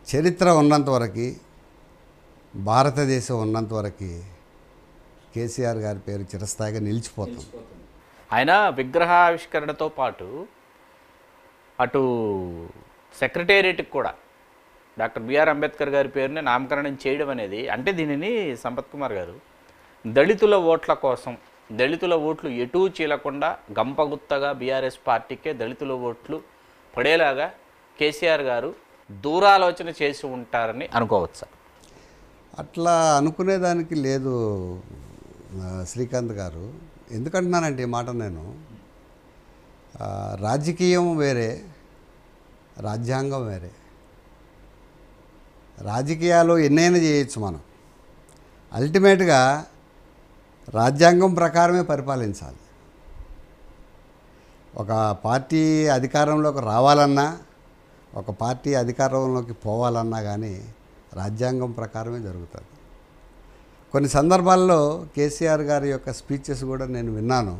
చరిత్ర ఉన్నంత వరకు భారతదేశం ఉన్నంత వరకు కేసీఆర్ గారి పేరు చిరస్థాయిగా నిలిచిపోతుంది ఆయన విగ్రహావిష్కరణతో పాటు అటు సెక్రటేరియట్కి కూడా డాక్టర్ బిఆర్ అంబేద్కర్ గారి పేరుని నామకరణం చేయడం అనేది అంటే దీనిని సంపత్ కుమార్ గారు దళితుల ఓట్ల కోసం దళితుల ఓట్లు ఎటూ చీలకుండా గంపగుత్తగా బీఆర్ఎస్ పార్టీకే దళితుల ఓట్లు పడేలాగా కేసీఆర్ గారు దూరాలోచన చేసి ఉంటారని అనుకోవచ్చా అట్లా అనుకునేదానికి లేదు ఆ, శ్రీకాంత్ గారు ఎందుకంటున్నానంటే ఈ మాట నేను ఆ, రాజకీయం వేరే రాజ్యాంగం వేరే రాజకీయాలు ఎన్నైనా చేయొచ్చు మనం అల్టిమేట్గా రాజ్యాంగం ప్రకారమే పరిపాలించాలి ఒక పార్టీ అధికారంలోకి రావాలన్నా ఒక పార్టీ అధికారంలోకి పోవాలన్నా కానీ రాజ్యాంగం ప్రకారమే జరుగుతుంది కొన్ని సందర్భాల్లో కేసీఆర్ గారి యొక్క స్పీచెస్ కూడా నేను విన్నాను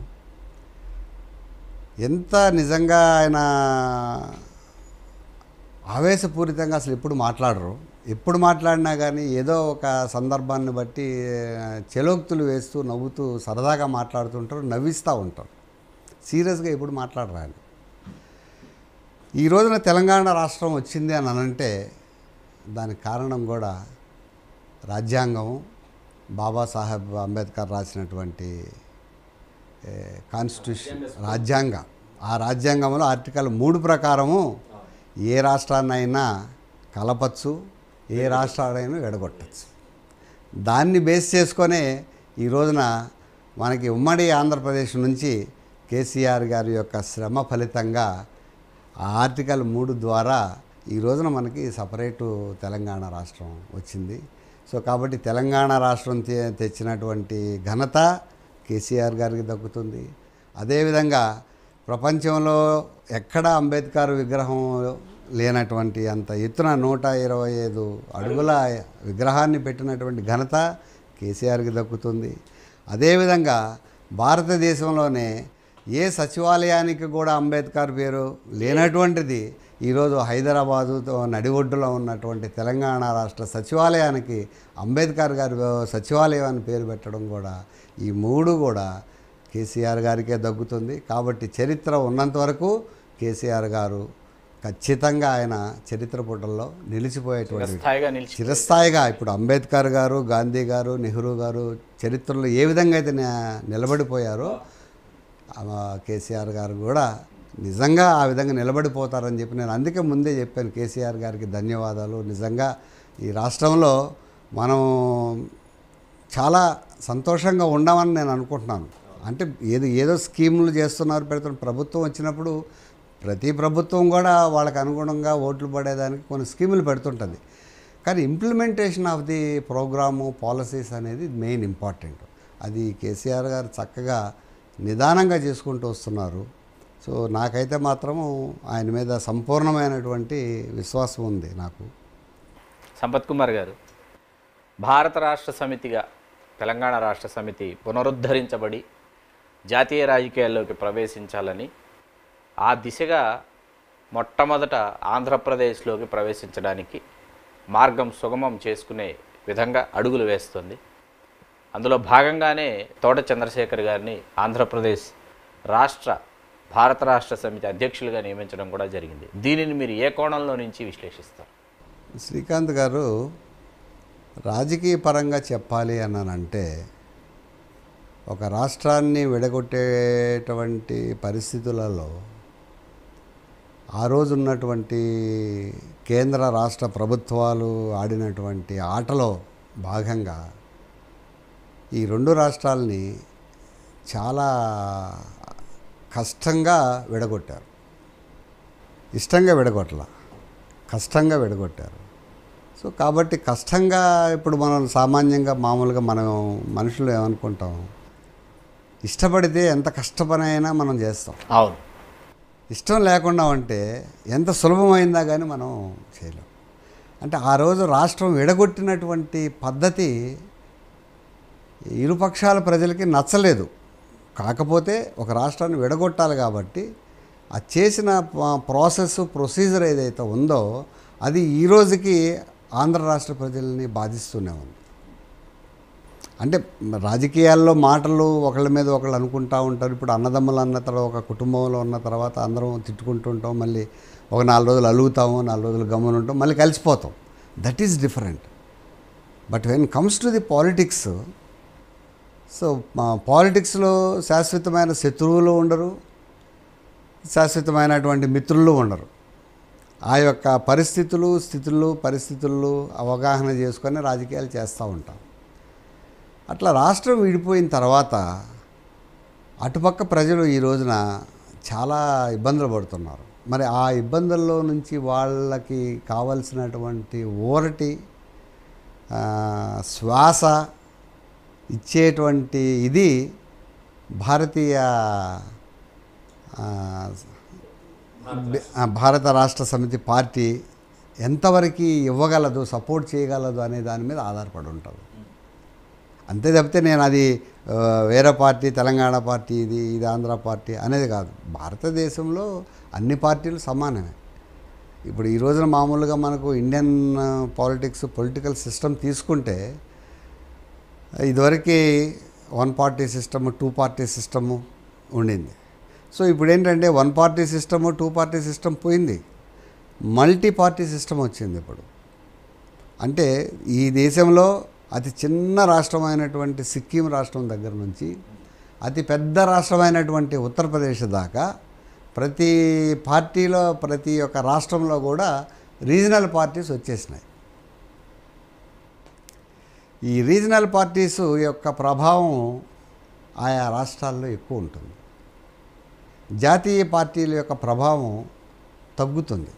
ఎంత నిజంగా ఆయన ఆవేశపూరితంగా అసలు ఎప్పుడు మాట్లాడరు ఎప్పుడు మాట్లాడినా కానీ ఏదో ఒక సందర్భాన్ని బట్టి ఆ, చెలోక్తులు వేస్తూ నవ్వుతూ సరదాగా మాట్లాడుతుంటారు నవ్విస్తూ ఉంటారు సీరియస్గా ఎప్పుడు మాట్లాడరు ఆయన ఈ రోజున తెలంగాణ రాష్ట్రం వచ్చింది అని అనంటే దానికి కారణం కూడా రాజ్యాంగం బాబాసాహెబ్ అంబేద్కర్ రాసినటువంటి ఏ, కాన్స్టిట్యూషన్ రాజ్యాంగ ఆ రాజ్యాంగంలో ఆర్టికల్ మూడు ప్రకారము ఏ రాష్ట్రాన్నైనా కలపచ్చు ఏ రాష్ట్రాన్నైనా విడగొట్టచ్చు దాన్ని బేస్ చేసుకొనే ఈ రోజున మనకి ఉమ్మడి ఆంధ్రప్రదేశ్ నుంచి కేసీఆర్ గారి యొక్క శ్రమ ఫలితంగా ఆ ఆర్టికల్ మూడు ద్వారా ఈ రోజున మనకి సపరేటు తెలంగాణ రాష్ట్రం వచ్చింది సో కాబట్టి తెలంగాణ రాష్ట్రం తె- తెచ్చినటువంటి ఘనత కేసీఆర్ గారికి దక్కుతుంది అదేవిధంగా ప్రపంచంలో ఎక్కడ అంబేద్కర్ విగ్రహం లేనటువంటి అంత ఎత్తున నూట ఇరవై ఐదు అడుగుల విగ్రహాన్ని పెట్టినటువంటి ఘనత కేసీఆర్కి దక్కుతుంది అదేవిధంగా భారతదేశంలోనే ఏ సచివాలయానికి కూడా అంబేద్కర్ పేరు లేనటువంటిది ఈరోజు హైదరాబాదు నడి ఒడ్డులో ఉన్నటువంటి తెలంగాణ రాష్ట్ర సచివాలయానికి అంబేద్కర్ గారి సచివాలయం అని పేరు పెట్టడం కూడా ఈ మూడు కూడా కేసీఆర్ గారికే దగ్గుతుంది కాబట్టి చరిత్ర ఉన్నంత వరకు కేసీఆర్ గారు ఖచ్చితంగా ఆయన చరిత్ర పుటల్లో నిలిచిపోయేటువంటి స్థాయిగా నిలిచి చిరస్థాయిగా ఇప్పుడు అంబేద్కర్ గారు గాంధీ గారు నెహ్రూ గారు చరిత్రలో ఏ విధంగా అయితే ని- నిలబడిపోయారో ఆ కేసీఆర్ గారు కూడా నిజంగా ఆ విధంగా నిలబడిపోతారని చెప్పి నేను అందుకే ముందే చెప్పాను కేసీఆర్ గారికి ధన్యవాదాలు నిజంగా ఈ రాష్ట్రంలో మనం చాలా సంతోషంగా ఉండమని నేను అనుకుంటున్నాను అంటే ఏదో ఏదో స్కీములు చేస్తున్నారు పెడుతున్న ప్రభుత్వం వచ్చినప్పుడు ప్రతి ప్రభుత్వం కూడా వాళ్ళకి అనుగుణంగా ఓట్లు పడేదానికి కొన్ని స్కీములు పెడుతుంటుంది కానీ implementation of the program policies అనేది మెయిన్ ఇంపార్టెంట్ అది కేసీఆర్ గారు చక్కగా నిదానంగా చేసుకుంటూ వస్తున్నారు సో నాకైతే మాత్రము ఆయన మీద సంపూర్ణమైనటువంటి విశ్వాసం ఉంది నాకు సంపత్ కుమార్ గారు భారత రాష్ట్ర సమితిగా తెలంగాణ రాష్ట్ర సమితి పునరుద్ధరించబడి జాతీయ రాజకీయాల్లోకి ప్రవేశించాలని ఆ దిశగా మొట్టమొదట ఆంధ్రప్రదేశ్లోకి ప్రవేశించడానికి మార్గం సుగమం చేసుకునే విధంగా అడుగులు వేస్తుంది అందులో భాగంగానే తోట చంద్రశేఖర్ గారిని ఆంధ్రప్రదేశ్ రాష్ట్ర భారత రాష్ట్ర సమితి అధ్యక్షులుగా నియమించడం కూడా జరిగింది దీనిని మీరు ఏ కోణంలో నుంచి విశ్లేషిస్తారు శ్రీకాంత్ గారు రాజకీయ పరంగా చెప్పాలి అన్నానంటే ఒక రాష్ట్రాన్ని విడగొట్టేటువంటి పరిస్థితులలో ఆ రోజు ఉన్నటువంటి కేంద్ర రాష్ట్ర ప్రభుత్వాలు ఆడినటువంటి ఆటలో భాగంగా ఈ రెండు రాష్ట్రాలని చాలా కష్టంగా విడగొట్టారు ఇష్టంగా విడగొట్టల కష్టంగా విడగొట్టారు సో కాబట్టి కష్టంగా ఇప్పుడు మనం సామాన్యంగా మామూలుగా మనం మనుషులు ఏమనుకుంటాం ఇష్టపడితే ఎంత కష్టపనైనా మనం చేస్తాం అవును ఇష్టం లేకుండా ఉంటే ఎంత సులభమైందా కానీ మనం చేయలేం అంటే ఆ రోజు రాష్ట్రం విడగొట్టినటువంటి పద్ధతి ఇరుపక్షాల ప్రజలకి నచ్చలేదు కాకపోతే ఒక రాష్ట్రాన్ని విడగొట్టాలి కాబట్టి ఆ చేసిన ప- ప్రాసెస్ ప్రొసీజర్ ఏదైతే ఉందో అది ఈ రోజుకి ఆంధ్ర రాష్ట్ర ప్రజల్ని బాధిస్తూనే ఉంది అంటే రాజకీయాల్లో మాటలు ఒకళ్ళ మీద ఒకళ్ళు అనుకుంటా ఉంటారు ఇప్పుడు అన్నదమ్ములు అన్న తర్వాత ఒక కుటుంబంలో ఉన్న తర్వాత అందరం తిట్టుకుంటుంటాం మళ్ళీ ఒక నాలుగు రోజులు అలుగుతాము నాలుగు రోజులు గమ్మున ఉంటాం మళ్ళీ కలిసిపోతాం that is different but when comes to the politics so మా పాలిటిక్స్లో శాశ్వతమైన శత్రువులు ఉండరు శాశ్వతమైనటువంటి మిత్రులు ఉండరు ఆ యొక్క పరిస్థితులు స్థితులు పరిస్థితులు అవగాహన చేసుకొని రాజకీయాలు చేస్తూ ఉంటాం అట్లా రాష్ట్రం విడిపోయిన తర్వాత అటుపక్క ప్రజలు ఈ రోజున చాలా ఇబ్బందులు పడుతున్నారు మరి ఆ ఇబ్బందుల్లో నుంచి వాళ్ళకి కావలసినటువంటి ఊరటి ఆ, శ్వాస ఇచ్చేటువంటి ఇది భారతీయ ఆ, బి- ఆ, భారత రాష్ట్ర సమితి పార్టీ ఎంతవరకు ఇవ్వగలదు సపోర్ట్ చేయగలదు అనే దాని మీద ఆధారపడి ఉంటుంది అంతే తప్పితే నేను అది ఆ, వేరే పార్టీ తెలంగాణ పార్టీ ఇది ఇది ఆంధ్ర పార్టీ అనేది కాదు భారతదేశంలో అన్ని పార్టీలు సమానమే ఇప్పుడు ఈ రోజున మామూలుగా మనకు ఇండియన్ పాలిటిక్స్ పొలిటికల్ సిస్టమ్ తీసుకుంటే ఇదివరకు one party system two party system ఉండింది సో ఇప్పుడు ఏంటంటే one party system two party system పోయింది మల్టీ పార్టీ సిస్టమ్ వచ్చింది ఇప్పుడు అంటే ఈ దేశంలో అతి చిన్న రాష్ట్రమైనటువంటి సిక్కిం రాష్ట్రం దగ్గర నుంచి అతి పెద్ద రాష్ట్రమైనటువంటి ఉత్తరప్రదేశ్ దాకా ప్రతి పార్టీలో ప్రతి ఒక్క రాష్ట్రంలో కూడా రీజనల్ పార్టీస్ వచ్చేసినాయి ఈ రీజనల్ పార్టీస్ యొక్క ప్రభావం ఆయా రాష్ట్రాల్లో ఎక్కువ ఉంటుంది జాతీయ పార్టీల యొక్క ప్రభావం తగ్గుతుంది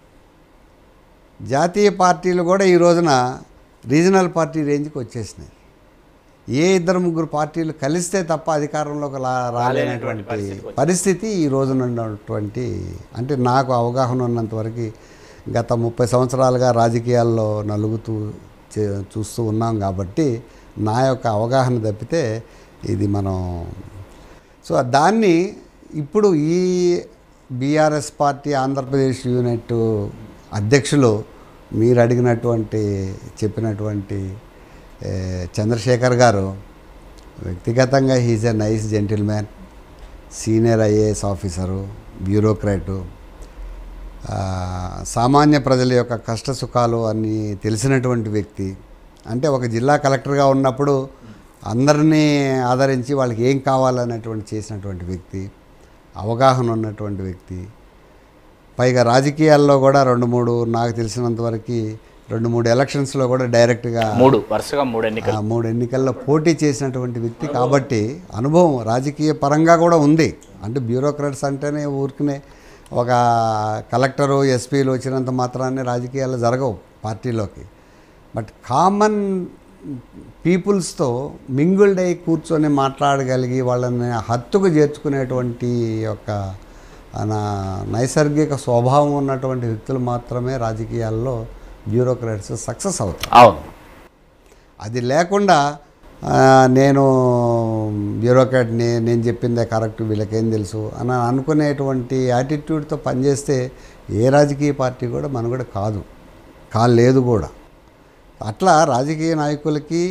జాతీయ పార్టీలు కూడా ఈ రోజున రీజనల్ పార్టీ రేంజ్కి వచ్చేసినాయి ఏ ఇద్దరు ముగ్గురు పార్టీలు కలిస్తే తప్ప అధికారంలోకి లా రాలేనటువంటి పరిస్థితికి పరిస్థితి ఈ రోజున ఉన్నటువంటి అంటే నాకు అవగాహన ఉన్నంత వరకు గత ముప్పై సంవత్సరాలుగా రాజకీయాల్లో నలుగుతూ చే- చూస్తూ ఉన్నాం కాబట్టి నా యొక్క అవగాహన తప్పితే ఇది మనం సో దాన్ని ఇప్పుడు ఈ బీఆర్ఎస్ పార్టీ ఆంధ్రప్రదేశ్ యూనిట్ అధ్యక్షులు మీరు అడిగినటువంటి చెప్పినటువంటి ఏ, చంద్రశేఖర్ గారు వ్యక్తిగతంగా he's a nice gentleman senior IAS officer bureaucrat ఆ, సామాన్య ప్రజల యొక్క కష్ట సుఖాలు అన్నీ తెలిసినటువంటి వ్యక్తి అంటే ఒక జిల్లా కలెక్టర్గా ఉన్నప్పుడు అందరినీ ఆదరించి వాళ్ళకి ఏం కావాలన్నటువంటి చేసినటువంటి వ్యక్తి అవగాహన ఉన్నటువంటి వ్యక్తి పైగా రాజకీయాల్లో కూడా రెండు మూడు నాకు తెలిసినంత వరకు రెండు మూడు ఎలక్షన్స్లో కూడా డైరెక్ట్గా మూడు వరుసగా మూడు ఎన్నికలు ఆ మూడు ఎన్నికల్లో పోటీ చేసినటువంటి వ్యక్తి కాబట్టి అనుభవం రాజకీయ పరంగా కూడా ఉంది అంటే బ్యూరోక్రాట్స్ అంటేనే ఊరికనే ఒక కలెక్టరు ఎస్పీలు వచ్చినంత మాత్రాన్ని రాజకీయాలు జరగవు పార్టీలోకి బట్ కామన్ పీపుల్స్తో మింగుల్డ్ అయి కూర్చొని మాట్లాడగలిగి వాళ్ళని హత్తుకు చేర్చుకునేటువంటి యొక్క నా నైసర్గిక స్వభావం ఉన్నటువంటి వ్యక్తులు మాత్రమే రాజకీయాల్లో బ్యూరోక్రాట్స్ సక్సెస్ అవుతారు అవును అది లేకుండా ఆ, నేను బ్యూరోక్రాట్ని నేను చెప్పిందే కరెక్ట్ వీళ్ళకేం తెలుసు అని అనుకునేటువంటి యాటిట్యూడ్తో పనిచేస్తే ఏ రాజకీయ పార్టీ కూడా మన కూడా కాదు కాలేదు కూడా అట్లా రాజకీయ నాయకులకి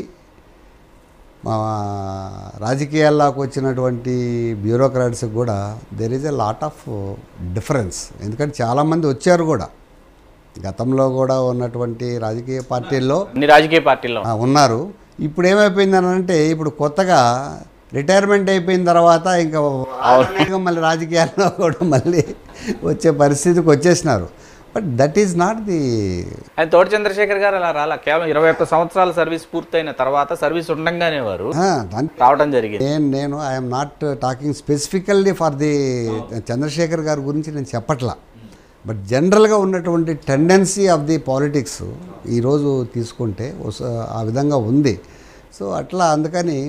మా రాజకీయాల్లోకి వచ్చినటువంటి బ్యూరోక్రాట్స్కి కూడా there is a lot of difference ఎందుకంటే చాలామంది వచ్చారు కూడా గతంలో కూడా ఉన్నటువంటి రాజకీయ పార్టీల్లో అన్ని రాజకీయ పార్టీల్లో ఆ, ఉన్నారు ఇప్పుడు ఏమైపోయిందని అంటే ఇప్పుడు కొత్తగా రిటైర్మెంట్ అయిపోయిన తర్వాత ఇంకా ఇంకా మళ్ళీ రాజకీయాల్లో కూడా మళ్ళీ వచ్చే పరిస్థితికి వచ్చేసినారు but that is not the ఆయన తోట చంద్రశేఖర్ గారు అలా రాలా కేవలం ఇరవై ఒక్క సంవత్సరాల సర్వీస్ పూర్తయిన తర్వాత సర్వీస్ ఉండంగానే వారు రావడం జరిగింది నేను నేను I'm not talking specifically for the Chandrashekhar గారి గురించి నేను చెప్పట్లా బట్ జనరల్గా ఉన్నటువంటి టెండెన్సీ ఆఫ్ ది పాలిటిక్స్ ఈరోజు తీసుకుంటే వస- ఆ విధంగా ఉంది సో అట్లా అందుకని